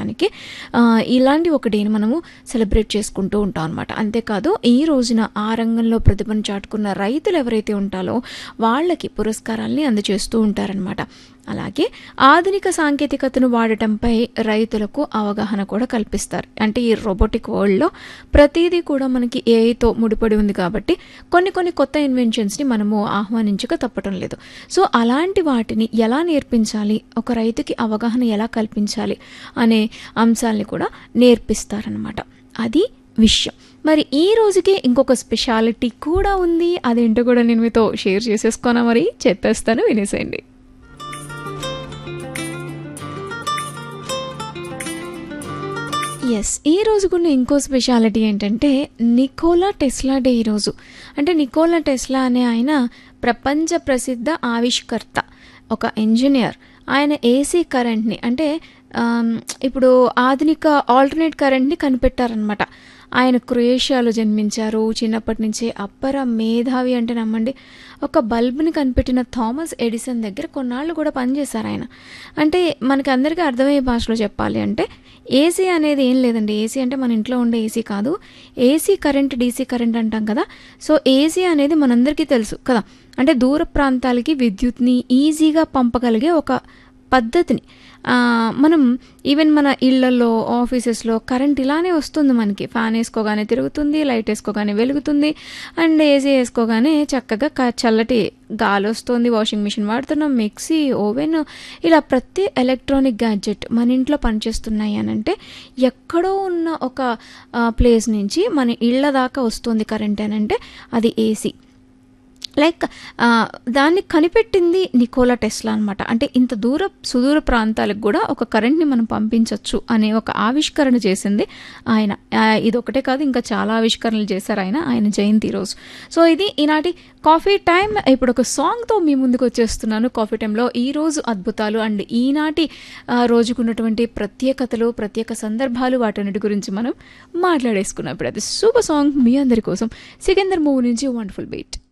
చేయడానికి ఆ, ఇలాంటి ఒక డేని మనము సెలబ్రేట్ చేసుకుంటూ ఉంటాం అనమాట అంతేకాదు ఈ రోజున ఆ రంగంలో ప్రతిభను చాటుకున్న రైతులు ఎవరైతే ఉంటారో వాళ్ళకి పురస్కారాల్ని అందజేస్తూ ఉంటారనమాట అలాగే ఆధునిక సాంకేతికతను వాడటంపై రైతులకు అవగాహన కూడా కల్పిస్తారు అంటే ఈ రోబోటిక్ వరల్డ్లో ప్రతిదీ కూడా మనకి ఏఐతో ముడిపడి ఉంది కాబట్టి కొన్ని కొన్ని కొత్త ఇన్వెన్షన్స్ని మనము ఆహ్వానించక తప్పటం లేదు సో అలాంటి వాటిని ఎలా నేర్పించాలి ఒక రైతుకి అవగాహన ఎలా కల్పించాలి అనే అంశాలని కూడా నేర్పిస్తారనమాట అది విషయం మరి ఈ రోజుకి ఇంకొక స్పెషాలిటీ కూడా ఉంది అదేంటో కూడా నేను మీతో షేర్ చేసేసుకోనా మరి చెప్పేస్తాను వినేసేయండి ఎస్ ఈ రోజుకున్న ఇంకో స్పెషాలిటీ ఏంటంటే నికోలా టెస్లా డే ఈరోజు అంటే నికోలా టెస్లా అనే ఆయన ప్రపంచ ప్రసిద్ధ ఆవిష్కర్త ఒక ఇంజనీర్ ఆయన ఏసీ కరెంట్ని అంటే ఆమ్, ఇప్పుడు ఆధునిక ఆల్టర్నేట్ కరెంట్ని కనిపెట్టారనమాట ఆయన క్రొయేషియాలో జన్మించారు చిన్నప్పటి నుంచే అప్పర మేధావి అంటే నమ్మండి ఒక బల్బుని కనిపెట్టిన థామస్ ఎడిసన్ దగ్గర కొన్నాళ్ళు కూడా పనిచేశారు ఆయన అంటే మనకి అందరికీ అర్థమయ్యే భాషలో చెప్పాలి అంటే ఏసీ అనేది ఏం లేదండి ఏసీ అంటే మన ఇంట్లో ఉండే ఏసీ కాదు ఏసీ కరెంట్ డీసీ కరెంట్ అంటాం కదా సో ఏసీ అనేది మనందరికీ తెలుసు కదా అంటే దూర ప్రాంతాలకి విద్యుత్ని ఈజీగా పంపగలిగే ఒక పద్ధతిని ఆ, మనం ఈవెన్ మన ఇళ్లలో ఆఫీసెస్లో కరెంట్ ఇలానే వస్తుంది మనకి ఫ్యాన్ వేసుకోగానే తిరుగుతుంది లైట్ వేసుకోగానే వెలుగుతుంది అండ్ ఏసీ వేసుకోగానే చక్కగా క- చల్లటి గాలి వస్తుంది వాషింగ్ మిషన్ వాడుతున్నాం మిక్సీ ఓవెన్ ఇలా ప్రతి ఎలక్ట్రానిక్ గ్యాడ్జెట్ మన ఇంట్లో పనిచేస్తున్నాయి అని అంటే ఎక్కడో ఉన్న ఒక ఆ, ప్లేస్ నుంచి మన ఇళ్ళ దాకా వస్తుంది కరెంట్ అని అంటే అది ఏసీ లైక్ ఆ, దాన్ని కనిపెట్టింది నికోలా టెస్లా అనమాట అంటే ఇంత దూర సుదూర ప్రాంతాలకు కూడా ఒక కరెంట్ని మనం పంపించవచ్చు అనే ఒక ఆవిష్కరణ చేసింది ఆయన ఆ, ఇది ఒకటే కాదు ఇంకా చాలా ఆవిష్కరణలు చేశారు ఆయన ఆయన జయంతి రోజు సో ఇది ఈనాటి కాఫీ టైం ఇప్పుడు ఒక సాంగ్తో మీ ముందుకు వచ్చేస్తున్నాను కాఫీ టైంలో ఈ రోజు అద్భుతాలు అండ్ ఈనాటి ఆ, రోజుకున్నటువంటి ప్రత్యేకతలు ప్రత్యేక సందర్భాలు వాటన్నిటి గురించి మనం మాట్లాడేసుకున్నాం ఇప్పుడు అది సూపర్ సాంగ్ మీ అందరి కోసం సికిందర్ మూవీ నుంచి వండర్ఫుల్ బీట్